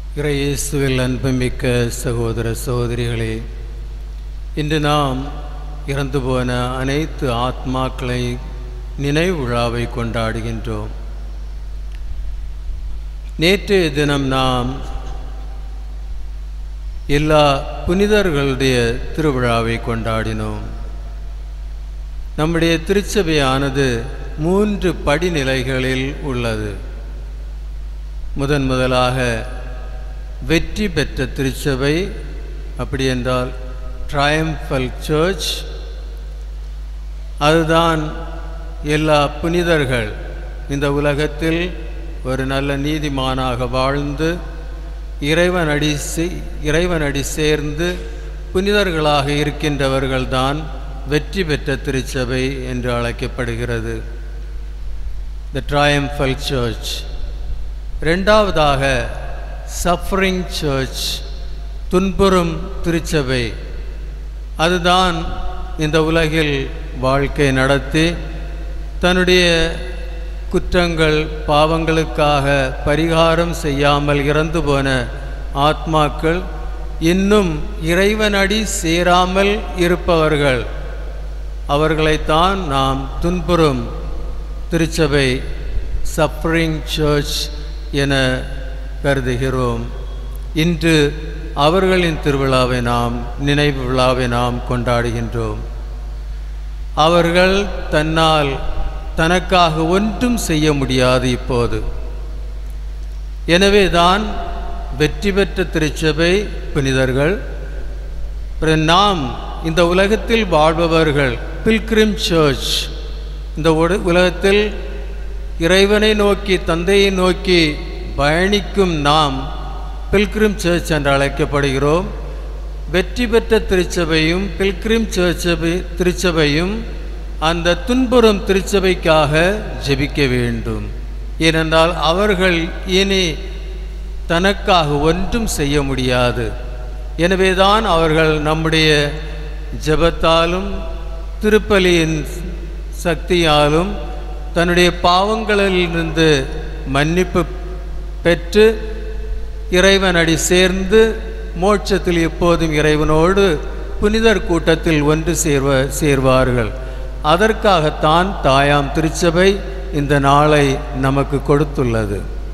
இறையேசுவில் அன்புமிக்க சகோதர சகோதரிகளே இன்று நாம் இறந்து போன அனைத்து ஆத்மாக்களை நினைவு விழாவை கொண்டாடுகின்றோம் நேற்றைய தினம் நாம் எல்லா புனிதர்களுடைய திருவிழாவை கொண்டாடினோம் நம்முடைய திருச்சபையானது மூன்று படிநிலைகளில் உள்ளது முதன் முதலாக வெற்றி பெற்ற திருச்சபை அப்படி என்றால் ட்ரயம்ஃபல் சர்ச் அதுதான் எல்லா புனிதர்கள் இந்த உலகத்தில் ஒரு நல்ல நீதிமானாக வாழ்ந்து இறைவனடி செய்- இறைவனடி சேர்ந்து புனிதர்களாக இருக்கின்றவர்கள்தான் வெற்றி பெற்ற திருச்சபை என்று அழைக்கப்படுகிறது த ட்ரயம்ஃபல் சர்ச் ரெண்டாவதாக சஃபரிங் சர்ச் துன்புறும் திருச்சபை அதுதான் இந்த உலகில் வாழ்க்கை நடத்தி தன்னுடைய குற்றங்கள் பாவங்களுக்காக பரிகாரம் செய்யாமல் இறந்து போன ஆத்மாக்கள் இன்னும் இறைவனடி சேராமல் இருப்பவர்கள் அவர்களைத்தான் நாம் துன்புறும் திருச்சபை சஃபரிங் சர்ச் என கருதுகிறோம் இன்று அவர்களின் திருவிழாவை நாம் நினைவு விழாவை நாம் கொண்டாடுகின்றோம் அவர்கள் தன்னால் தனக்காக ஒன்றும் செய்ய முடியாது இப்போது எனவே தான் வெற்றி பெற்ற திருச்சபை புனிதர்கள் பிறகு நாம் இந்த உலகத்தில் வாழ்பவர்கள் பில்கிரிம் சர்ச் இந்த உட- உலகத்தில் இறைவனை நோக்கி தந்தையை நோக்கி பயணிக்கும் நாம் பில்கிரிம் சர்ச் என்று அழைக்கப்படுகிறோம் வெற்றி பெற்ற திருச்சபையும் பில்கிரிம் சர்ச்சபை திருச்சபையும் அந்த துன்புறும் திருச்சபைக்காக ஜெபிக்க வேண்டும் ஏனென்றால் அவர்கள் இனி தனக்காக ஒன்றும் செய்ய முடியாது எனவேதான் அவர்கள் நம்முடைய ஜெபத்தாலும் திருப்பலியின் சக்தியாலும் தன்னுடைய பாவங்களிலிருந்து மன்னிப்பு பெற்று இறைவனடி சேர்ந்து மோட்சத்தில் எப்போதும் இறைவனோடு புனிதர் கூட்டத்தில் ஒன்று சேர்வ சேர்வார்கள் அதற்காகத்தான் தாயாம் திருச்சபை இந்த நாளை நமக்கு கொடுத்துள்ளது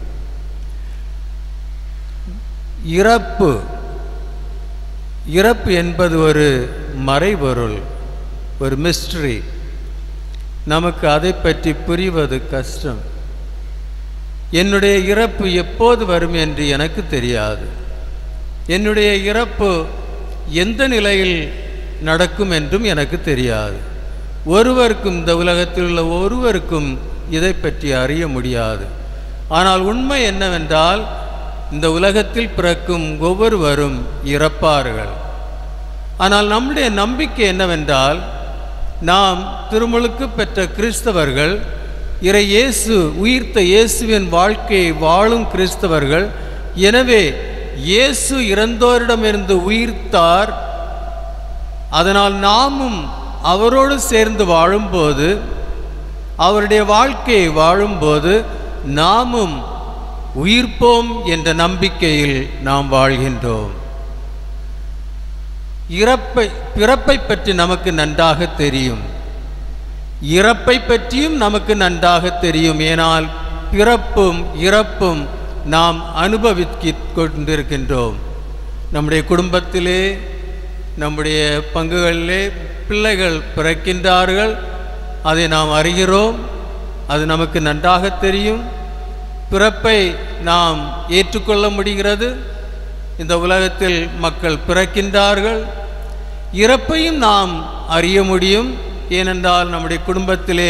இறப்பு இறப்பு என்பது ஒரு மறைபொருள் ஒரு மிஸ்ட்ரி நமக்கு அதை பற்றி புரிவது கஷ்டம் என்னுடைய இறப்பு எப்போது வரும் என்று எனக்கு தெரியாது என்னுடைய இறப்பு எந்த நிலையில் நடக்கும் என்றும் எனக்கு தெரியாது ஒருவருக்கும் இந்த உலகத்தில் உள்ள ஒருவருக்கும் இதை பற்றி அறிய முடியாது ஆனால் உண்மை என்னவென்றால் இந்த உலகத்தில் பிறக்கும் ஒவ்வொருவரும் இறப்பார்கள் ஆனால் நம்முடைய நம்பிக்கை என்னவென்றால் நாம் திருமுழுக்கு பெற்ற கிறிஸ்தவர்கள் இறை இயேசு உயிர்த்த இயேசுவின் வாழ்க்கையை வாழும் கிறிஸ்தவர்கள் எனவே இயேசு இறந்தோரிடமிருந்து உயிர்த்தார் அதனால் நாமும் அவரோடு சேர்ந்து வாழும்போது அவருடைய வாழ்க்கையை வாழும்போது நாமும் உயிர்ப்போம் என்ற நம்பிக்கையில் நாம் வாழ்கின்றோம் இறப்பை பிறப்பை பற்றி நமக்கு நன்றாக தெரியும் இறப்பை பற்றியும் நமக்கு நன்றாக தெரியும் ஏனால் பிறப்பும் இறப்பும் நாம் அனுபவிக்க கொண்டிருக்கின்றோம் நம்முடைய குடும்பத்திலே நம்முடைய பங்குகளிலே பிள்ளைகள் பிறக்கின்றார்கள் அதை நாம் அறிகிறோம் அது நமக்கு நன்றாக தெரியும் பிறப்பை நாம் ஏற்றுக்கொள்ள முடிகிறது இந்த உலகத்தில் மக்கள் பிறக்கின்றார்கள் இறப்பையும் நாம் அறிய முடியும் ஏனென்றால் நம்முடைய குடும்பத்திலே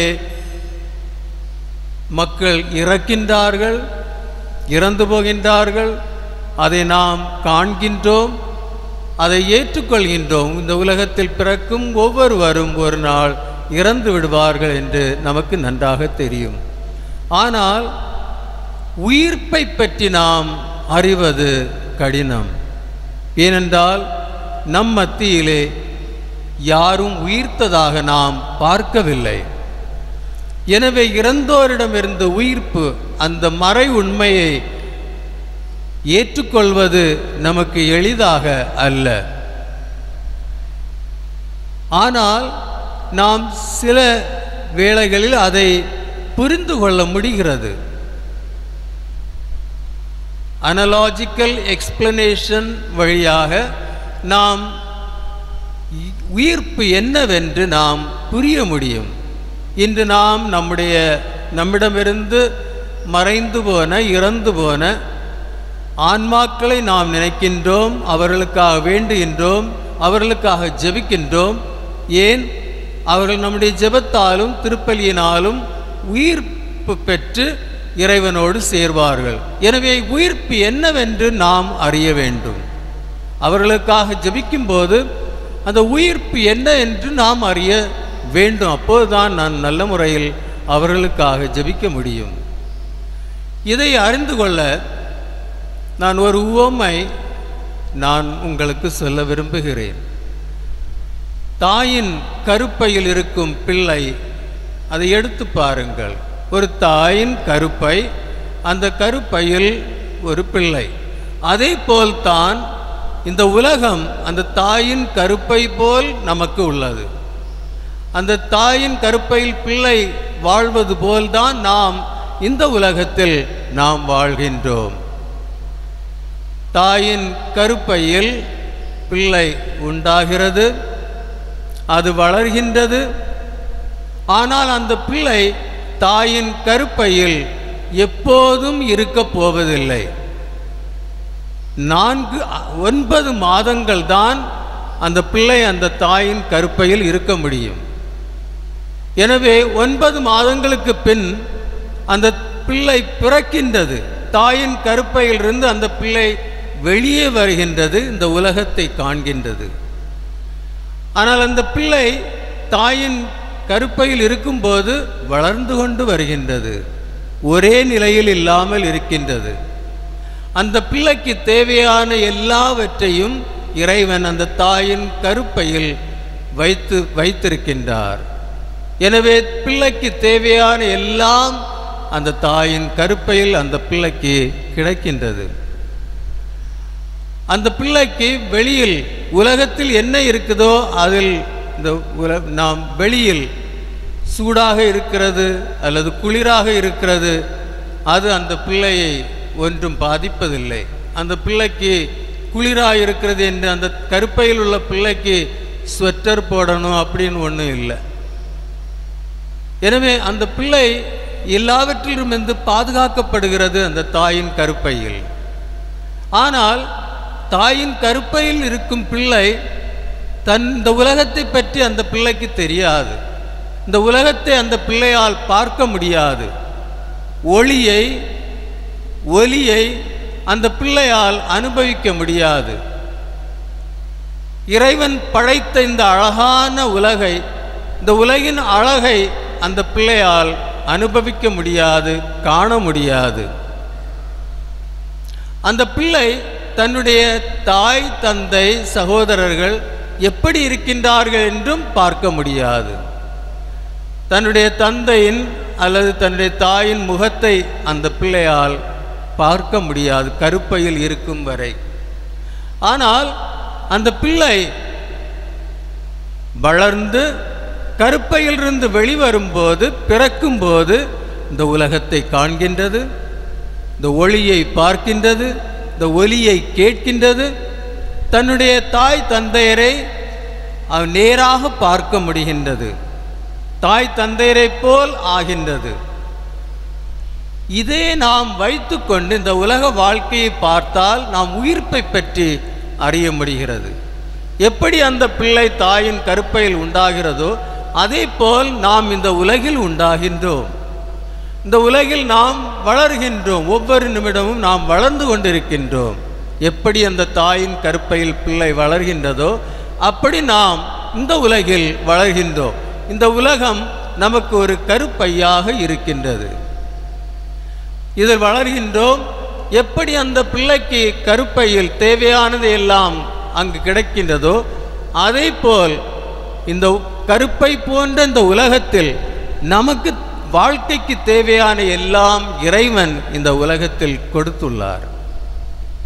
மக்கள் இறக்கின்றார்கள் இறந்து போகின்றார்கள் அதை நாம் காண்கின்றோம் அதை ஏற்றுக்கொள்கின்றோம் இந்த உலகத்தில் பிறக்கும் ஒவ்வொருவரும் ஒரு நாள் இறந்து விடுவார்கள் என்று நமக்கு நன்றாக தெரியும் ஆனால் உயிர்ப்பை பற்றி நாம் அறிவது கடினம் ஏனென்றால் நம் மத்தியிலே யாரும் உயிர்த்ததாக நாம் பார்க்கவில்லை எனவே இறந்தோரிடமிருந்து உயிர்ப்பு அந்த மறை உண்மையை ஏற்றுக்கொள்வது நமக்கு எளிதாக அல்ல ஆனால் நாம் சில வேளைகளில் அதை புரிந்து கொள்ள முடிகிறது அனலாஜிக்கல் எக்ஸ்பிளனேஷன் வழியாக நாம் இ- உயிர்ப்பு என்னவென்று நாம் புரிய முடியும் இன்று நாம் நம்முடைய நம்மிடமிருந்து மறைந்து போன இறந்து போன ஆன்மாக்களை நாம் நினைக்கின்றோம் அவர்களுக்காக வேண்டுகின்றோம் அவர்களுக்காக ஜெபிக்கின்றோம் ஏன் அவர்கள் நம்முடைய ஜெபத்தாலும் திருப்பலியினாலும் உயிர்ப்பு பெற்று இறைவனோடு சேர்வார்கள் எனவே உயிர்ப்பு என்னவென்று நாம் அறிய வேண்டும் அவர்களுக்காக ஜெபிக்கும்போது அந்த உயிர்ப்பு என்ன என்று நாம் அறிய வேண்டும் அப்போதுதான் நான் நல்ல முறையில் அவர்களுக்காக ஜெபிக்க முடியும் இதை அறிந்து கொள்ள நான் ஒரு உவமை நான் உங்களுக்கு சொல்ல விரும்புகிறேன் தாயின் கருப்பையில் இருக்கும் பிள்ளை அதை எடுத்து பாருங்கள் ஒரு தாயின் கருப்பை அந்த கருப்பையில் ஒரு பிள்ளை அதே போல்தான் இந்த உலகம் அந்த தாயின் கருப்பை போல் நமக்கு உள்ளது அந்த தாயின் கருப்பையில் பிள்ளை வாழ்வது போல்தான் நாம் இந்த உலகத்தில் நாம் வாழ்கின்றோம் தாயின் கருப்பையில் பிள்ளை உண்டாகிறது அது வளர்கின்றது ஆனால் அந்த பிள்ளை தாயின் கருப்பையில் எப்போதும் இருக்கப் போவதில்லை நான்கு ஒன்பது மாதங்கள் தான் அந்த பிள்ளை அந்த தாயின் கருப்பையில் இருக்க முடியும் எனவே ஒன்பது மாதங்களுக்கு பின் அந்த பிள்ளை பிறக்கின்றது தாயின் கருப்பையிலிருந்து அந்த பிள்ளை வெளியே வருகின்றது இந்த உலகத்தை காண்கின்றது ஆனால் அந்த பிள்ளை தாயின் கருப்பையில் இருக்கும்போது வளர்ந்து கொண்டு வருகின்றது ஒரே நிலையில் இல்லாமல் இருக்கின்றது அந்த பிள்ளைக்கு தேவையான எல்லாவற்றையும் இறைவன் அந்த தாயின் கருப்பையில் வைத்து வைத்திருக்கின்றார் எனவே பிள்ளைக்கு தேவையான எல்லாம் அந்த தாயின் கருப்பையில் அந்த பிள்ளைக்கு கிடைக்கின்றது அந்த பிள்ளைக்கு வெளியில் உலகத்தில் என்ன இருக்குதோ அதில் இந்த உல நாம் வெளியில் சூடாக இருக்கிறது அல்லது குளிராக இருக்கிறது அது அந்த பிள்ளையை ஒன்றும் பாதிப்பதில்லை அந்த பிள்ளைக்கு குளிராக இருக்கிறது என்று அந்த கருப்பையில் உள்ள பிள்ளைக்கு ஸ்வெட்டர் போடணும் அப்படின்னு ஒன்றும் இல்லை எனவே அந்த பிள்ளை எல்லாவற்றிலுமிருந்து பாதுகாக்கப்படுகிறது அந்த தாயின் கருப்பையில் ஆனால் தாயின் கருப்பையில் இருக்கும் பிள்ளை தன் இந்த உலகத்தை பற்றி அந்த பிள்ளைக்கு தெரியாது இந்த உலகத்தை அந்த பிள்ளையால் பார்க்க முடியாது ஒளியை ஒலியை அந்த பிள்ளையால் அனுபவிக்க முடியாது இறைவன் படைத்த இந்த அழகான உலகை இந்த உலகின் அழகை அந்த பிள்ளையால் அனுபவிக்க முடியாது காண முடியாது அந்த பிள்ளை தன்னுடைய தாய் தந்தை சகோதரர்கள் எப்படி இருக்கின்றார்கள் என்றும் பார்க்க முடியாது தன்னுடைய தந்தையின் அல்லது தன்னுடைய தாயின் முகத்தை அந்த பிள்ளையால் பார்க்க முடியாது கருப்பையில் இருக்கும் வரை ஆனால் அந்த பிள்ளை வளர்ந்து கருப்பையிலிருந்து வெளிவரும்போது பிறக்கும்போது இந்த உலகத்தை காண்கின்றது இந்த ஒளியை பார்க்கின்றது இந்த ஒலியை கேட்கின்றது தன்னுடைய தாய் தந்தையரை அவன் நேராக பார்க்க முடிகின்றது தாய் தந்தையரைப் போல் ஆகின்றது இதே நாம் வைத்துக்கொண்டு இந்த உலக வாழ்க்கையை பார்த்தால் நாம் உயிர்ப்பை பற்றி அறிய முடிகிறது எப்படி அந்த பிள்ளை தாயின் கருப்பையில் உண்டாகிறதோ அதே போல் நாம் இந்த உலகில் உண்டாகின்றோம் இந்த உலகில் நாம் வளர்கின்றோம் ஒவ்வொரு நிமிடமும் நாம் வளர்ந்து கொண்டிருக்கின்றோம் எப்படி அந்த தாயின் கருப்பையில் பிள்ளை வளர்கின்றதோ அப்படி நாம் இந்த உலகில் வளர்கின்றோம் இந்த உலகம் நமக்கு ஒரு கருப்பையாக இருக்கின்றது இதில் வளர்கின்றோம் எப்படி அந்த பிள்ளைக்கு கருப்பையில் தேவையானது எல்லாம் அங்கு கிடைக்கின்றதோ அதே போல் இந்த கருப்பை போன்ற இந்த உலகத்தில் நமக்கு வாழ்க்கைக்கு தேவையான எல்லாம் இறைவன் இந்த உலகத்தில் கொடுத்துள்ளார்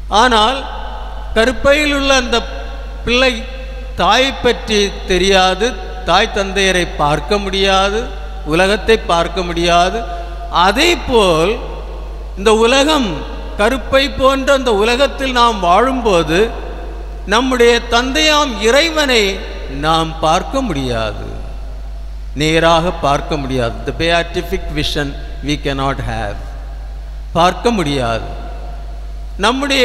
ஆனால் கருப்பையில் உள்ள அந்த பிள்ளை தாயை பற்றி தெரியாது தாய் தந்தையரை பார்க்க முடியாது உலகத்தை பார்க்க முடியாது அதே போல் இந்த உலகம் கருப்பை போன்ற அந்த உலகத்தில் நாம் வாழும்போது நம்முடைய தந்தையாம் இறைவனை நாம் பார்க்க முடியாது நேராக பார்க்க முடியாது the beatific vision we cannot have பார்க்க முடியாது நம்முடைய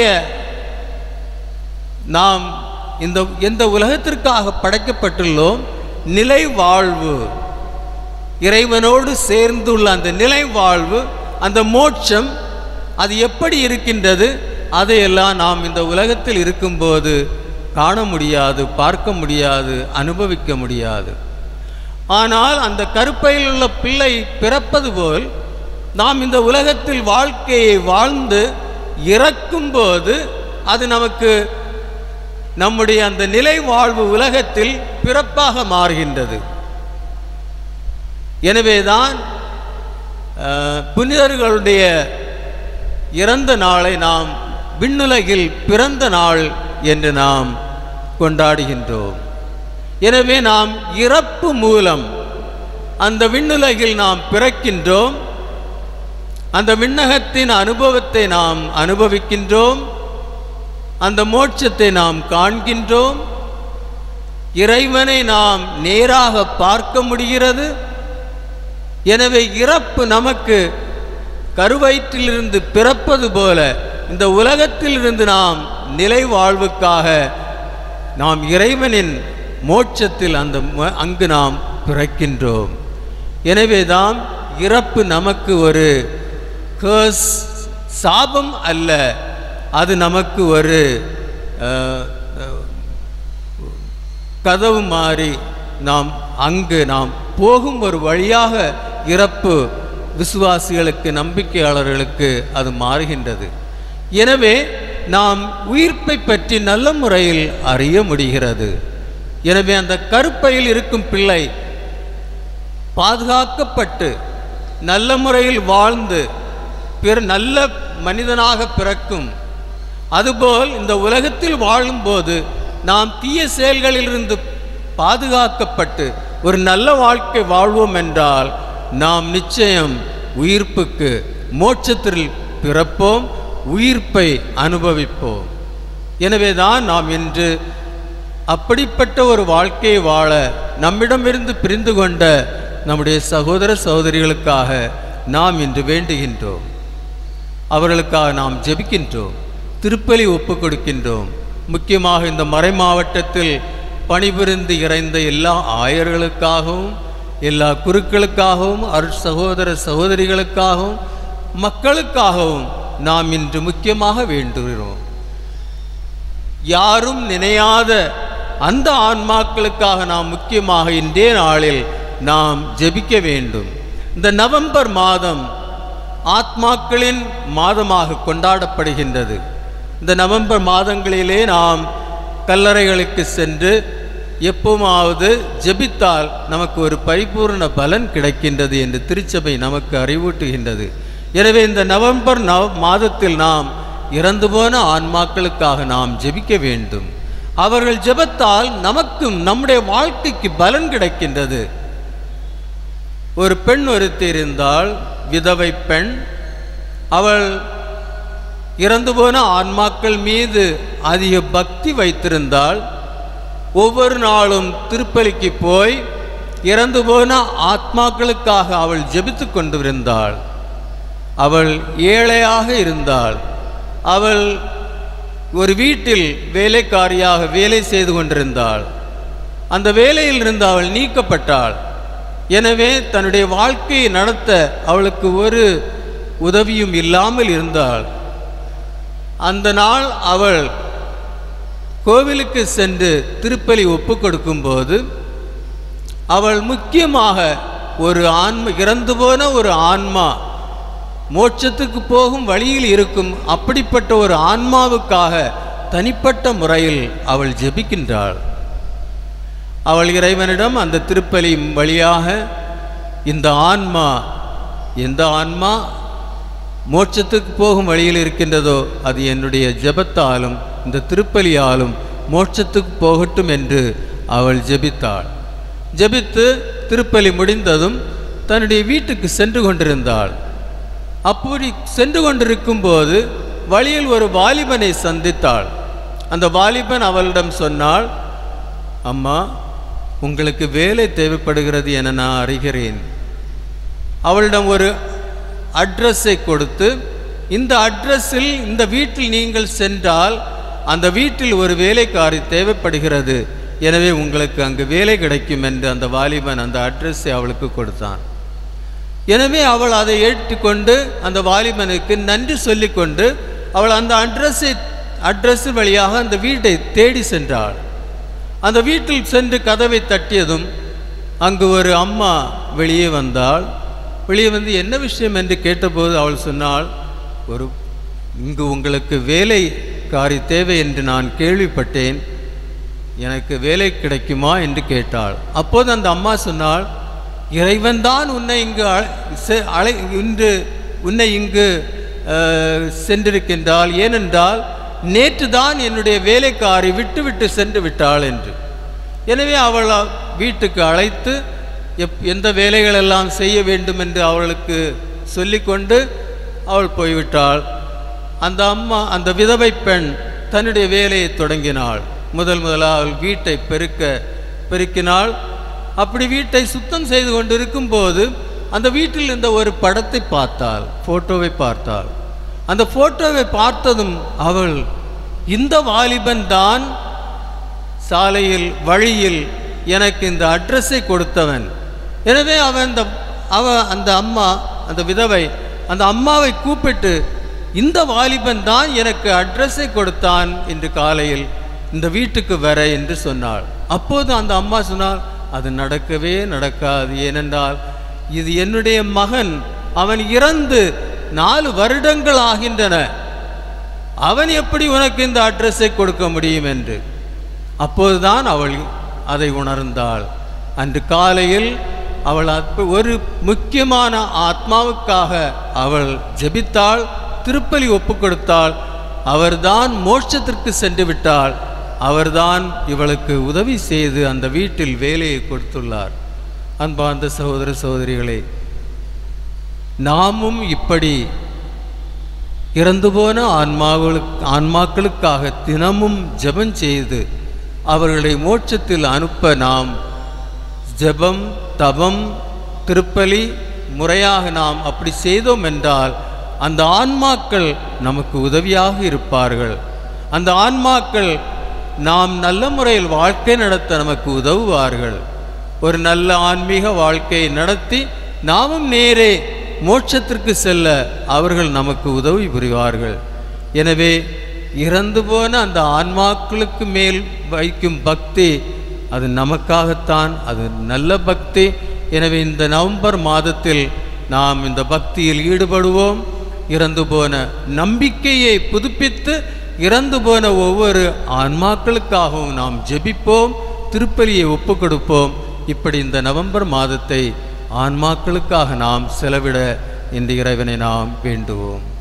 நாம் இந்த எந்த உலகத்திற்காக படைக்கப்பட்டுள்ளோம் நிலை வாழ்வு இறைவனோடு சேர்ந்துள்ள அந்த நிலை வாழ்வு அந்த மோட்சம் அது எப்படி இருக்கின்றது அதையெல்லாம் நாம் இந்த உலகத்தில் இருக்கும்போது காண முடியாது பார்க்க முடியாது அனுபவிக்க முடியாது ஆனால் அந்த கருப்பையில் உள்ள பிள்ளை பிறப்பது போல் நாம் இந்த உலகத்தில் வாழ்க்கையை வாழ்ந்து இறக்கும்போது அது நமக்கு நம்முடைய அந்த நிலை வாழ்வு உலகத்தில் பிறப்பாக மாறுகின்றது எனவேதான் அஹ், புனிதர்களுடைய இறந்த நாளை நாம் விண்ணுலகில் பிறந்த நாள் என்று நாம் கொண்டாடுகின்றோம் எனவே நாம் இறப்பு மூலம் அந்த விண்ணுலகில் நாம் பிறக்கின்றோம் அந்த விண்ணகத்தின் அனுபவத்தை நாம் அனுபவிக்கின்றோம் அந்த மோட்சத்தை நாம் காண்கின்றோம் இறைவனை நாம் நேராக பார்க்க முடிகிறது எனவே இறப்பு நமக்கு கருவயிற்றிலிருந்து பிறப்பது போல இந்த உலகத்திலிருந்து நாம் நிலை வாழ்வுக்காக நாம் இறைவனின் மோட்சத்தில் அந்த ம- அங்கு நாம் பிறக்கின்றோம் எனவேதான் இறப்பு நமக்கு ஒரு கேர்ஸ் சாபம் அல்ல அது நமக்கு ஒரு அஹ், அஹ், கதவு மாறி நாம் அங்கு நாம் போகும் ஒரு வழியாக இறப்பு விசுவாசிகளுக்கு நம்பிக்கையாளர்களுக்கு அது மாறுகின்றது எனவே நாம் உயிர்ப்பை பற்றி நல்ல முறையில் அறிய முடிகிறது எனவே அந்த கருப்பையில் இருக்கும் பிள்ளை பாதுகாக்கப்பட்டு நல்ல முறையில் வாழ்ந்து பிற நல்ல மனிதனாக பிறக்கும் அதுபோல் இந்த உலகத்தில் வாழும்போது நாம் தீய செயல்களிலிருந்து பாதுகாக்கப்பட்டு ஒரு நல்ல வாழ்க்கை வாழ்வோம் என்றால் நாம் நிச்சயம் உயிர்ப்புக்கு மோட்சத்தில் பிறப்போம் உயிர்ப்பை அனுபவிப்போம் எனவேதான் நாம் இன்று அப்படிப்பட்ட ஒரு வாழ்க்கையை வாழ நம்மிடமிருந்து பிரிந்து கொண்ட நம்முடைய சகோதர சகோதரிகளுக்காக நாம் இன்று வேண்டுகின்றோம் அவர்களுக்காக நாம் ஜெபிக்கின்றோம் திருப்பலி ஒப்புக் கொடுக்கின்றோம் முக்கியமாக இந்த மறை மாவட்டத்தில் பணிபுரிந்து இறைந்த எல்லா ஆயர்களுக்காகவும் எல்லா குருக்களுக்காகவும் அருட் சகோதர சகோதரிகளுக்காகவும் மக்களுக்காகவும் நாம் இன்று முக்கியமாக வேண்டுகிறோம் யாரும் நினையாத அந்த ஆன்மாக்களுக்காக நாம் முக்கியமாக இன்றைய நாளில் நாம் ஜெபிக்க வேண்டும் இந்த நவம்பர் மாதம் ஆத்மாக்களின் மாதமாக கொண்டாடப்படுகின்றது இந்த நவம்பர் மாதங்களிலே நாம் கல்லறைகளுக்கு சென்று எப்போமாவது ஜெபித்தால் நமக்கு ஒரு பரிபூர்ண பலன் கிடைக்கின்றது என்று திருச்சபை நமக்கு அறிவூட்டுகின்றது எனவே இந்த நவம்பர் நவ மாதத்தில் நாம் இறந்து போன ஆன்மாக்களுக்காக நாம் ஜெபிக்க வேண்டும் அவர்கள் ஜெபத்தால் நமக்கும் நம்முடைய வாழ்க்கைக்கு பலன் கிடைக்கின்றது ஒரு பெண் ஒருத்தி இருந்தால் விதவை பெண் அவள் இறந்து போன ஆன்மாக்கள் மீது அதிக பக்தி வைத்திருந்தால் ஒவ்வொரு நாளும் திருப்பலிக்கு போய் இறந்து போன ஆத்மாக்களுக்காக அவள் ஜெபித்து கொண்டிருந்தாள் அவள் ஏழையாக இருந்தாள் அவள் ஒரு வீட்டில் வேலைக்காரியாக வேலை செய்து கொண்டிருந்தாள் அந்த வேலையில் இருந்து அவள் நீக்கப்பட்டாள் எனவே தன்னுடைய வாழ்க்கையை நடத்த அவளுக்கு ஒரு உதவியும் இல்லாமல் இருந்தாள் அந்த நாள் அவள் கோவிலுக்கு சென்று திருப்பலி ஒப்புக் கொடுக்கும்போது அவள் முக்கியமாக ஒரு ஆன்மா இறந்து போன ஒரு ஆன்மா மோட்சத்துக்கு போகும் வழியில் இருக்கும் அப்படிப்பட்ட ஒரு ஆன்மாவுக்காக தனிப்பட்ட முறையில் அவள் ஜெபிக்கின்றாள் அவள் இறைவனிடம் அந்த திருப்பலி வழியாக இந்த ஆன்மா எந்த ஆன்மா மோட்சத்துக்கு போகும் வழியில் இருக்கின்றதோ அது என்னுடைய ஜெபத்தாலும் இந்த திருப்பலியாலும் மோட்சத்துக்கு போகட்டும் என்று அவள் ஜெபித்தாள் ஜெபித்து திருப்பலி முடிந்ததும் தன்னுடைய வீட்டுக்கு சென்று கொண்டிருந்தாள் அப்படி சென்று கொண்டிருக்கும்போது வழியில் ஒரு வாலிபனை சந்தித்தாள் அந்த வாலிபன் அவளிடம் சொன்னாள் அம்மா உங்களுக்கு வேலை தேவைப்படுகிறது என நான் அறிகிறேன் அவளிடம் ஒரு அட்ரஸை கொடுத்து இந்த அட்ரஸில் இந்த வீட்டில் நீங்கள் சென்றால் அந்த வீட்டில் ஒரு வேலைக்காரி தேவைப்படுகிறது எனவே உங்களுக்கு அங்கு வேலை கிடைக்கும் என்று அந்த வாலிபன் அந்த அட்ரஸை அவளுக்கு கொடுத்தான் எனவே அவள் அதை ஏற்றுக்கொண்டு அந்த வாலிபனுக்கு நன்றி சொல்லிக்கொண்டு அவள் அந்த அட்ரஸை அட்ரஸ் வழியாக அந்த வீட்டை தேடி சென்றாள் அந்த வீட்டில் சென்று கதவை தட்டியதும் அங்கு ஒரு அம்மா வெளியே வந்தாள் வெளியே வந்து என்ன விஷயம் என்று கேட்டபோது அவள் சொன்னாள் ஒரு இங்கு உங்களுக்கு வேலைக்காரி தேவை என்று நான் கேள்விப்பட்டேன் எனக்கு வேலை கிடைக்குமா என்று கேட்டாள் அப்போது அந்த அம்மா சொன்னாள் இறைவன்தான் உன்னை இங்கு அழை- செ- அழை இன்று உன்னை இங்கு அஹ், சென்றிருக்கின்றாள் ஏனென்றால் நேற்று தான் என்னுடைய வேலைக்காரி விட்டுவிட்டு சென்று விட்டாள் என்று எனவே அவள் அ- வீட்டுக்கு அழைத்து எப் எந்த வேலைகளெல்லாம் செய்ய வேண்டும் என்று அவளுக்கு சொல்லிக்கொண்டு அவள் போய்விட்டாள் அந்த அம்மா அந்த விதவை பெண் தன்னுடைய வேலையை தொடங்கினாள் முதல் முதலாக அவள் வீட்டை பெருக்க பெருக்கினாள் அப்படி வீட்டை சுத்தம் செய்து கொண்டிருக்கும் போது அந்த வீட்டில் இருந்த ஒரு படத்தை பார்த்தாள் போட்டோவை பார்த்தாள் அந்த போட்டோவை பார்த்ததும் அவள் இந்த வாலிபன் தான் சாலையில் வழியில் எனக்கு இந்த அட்ரஸை கொடுத்தவன் எனவே அவன் அந்த அவ அந்த அம்மா அந்த விதவை அந்த அம்மாவை கூப்பிட்டு இந்த வாலிபன் தான் எனக்கு அட்ரஸை கொடுத்தான் என்று காலையில் இந்த வீட்டுக்கு வர என்று சொன்னாள் அப்போது அந்த அம்மா சொன்னாள் அது நடக்கவே நடக்காது ஏனென்றால் இது என்னுடைய மகன் அவன் இறந்து நாலு வருடங்கள் ஆகின்றன அவன் எப்படி உனக்கு இந்த அட்ரஸை கொடுக்க முடியும் என்று அப்போதுதான் அவள் அதை உணர்ந்தாள் அன்று காலையில் அவள் அப்ப- ஒரு முக்கியமான ஆத்மாவுக்காக அவள் ஜெபித்தாள் திருப்பலி ஒப்பு கொடுத்தாள் அவர்தான் மோட்சத்திற்கு சென்று விட்டாள் அவர்தான் இவளுக்கு உதவி செய்து அந்த வீட்டில் வேலையை கொடுத்துள்ளார் அன்பார்ந்த சகோதர சகோதரிகளே நாமும் இப்படி இறந்து போன ஆன்மாவுகளுக்கு ஆன்மாக்களுக்காக தினமும் ஜெபம் செய்து அவர்களை மோட்சத்தில் அனுப்ப நாம் ஜெபம் தபம் திருப்பலி முறையாக நாம் அப்படி செய்தோம் என்றால் அந்த ஆன்மாக்கள் நமக்கு உதவியாக இருப்பார்கள் அந்த ஆன்மாக்கள் நாம் நல்ல முறையில் வாழ்க்கை நடத்த நமக்கு உதவுவார்கள் ஒரு நல்ல ஆன்மீக வாழ்க்கையை நடத்தி நாமும் நேரே மோட்சத்திற்கு செல்ல அவர்கள் நமக்கு உதவி புரிவார்கள் எனவே இறந்து போன அந்த ஆன்மாக்களுக்கு மேல் வைக்கும் பக்தி அது நமக்காகத்தான் அது நல்ல பக்தி எனவே இந்த நவம்பர் மாதத்தில் நாம் இந்த பக்தியில் ஈடுபடுவோம் இறந்து போன நம்பிக்கையை புதுப்பித்து இறந்து போன ஒவ்வொரு ஆன்மாக்களுக்காகவும் நாம் ஜெபிப்போம் திருப்பலியை ஒப்பு கொடுப்போம் இப்படி இந்த நவம்பர் மாதத்தை ஆன்மாக்களுக்காக நாம் செலவிட இந்த இறைவனை நாம் வேண்டுவோம்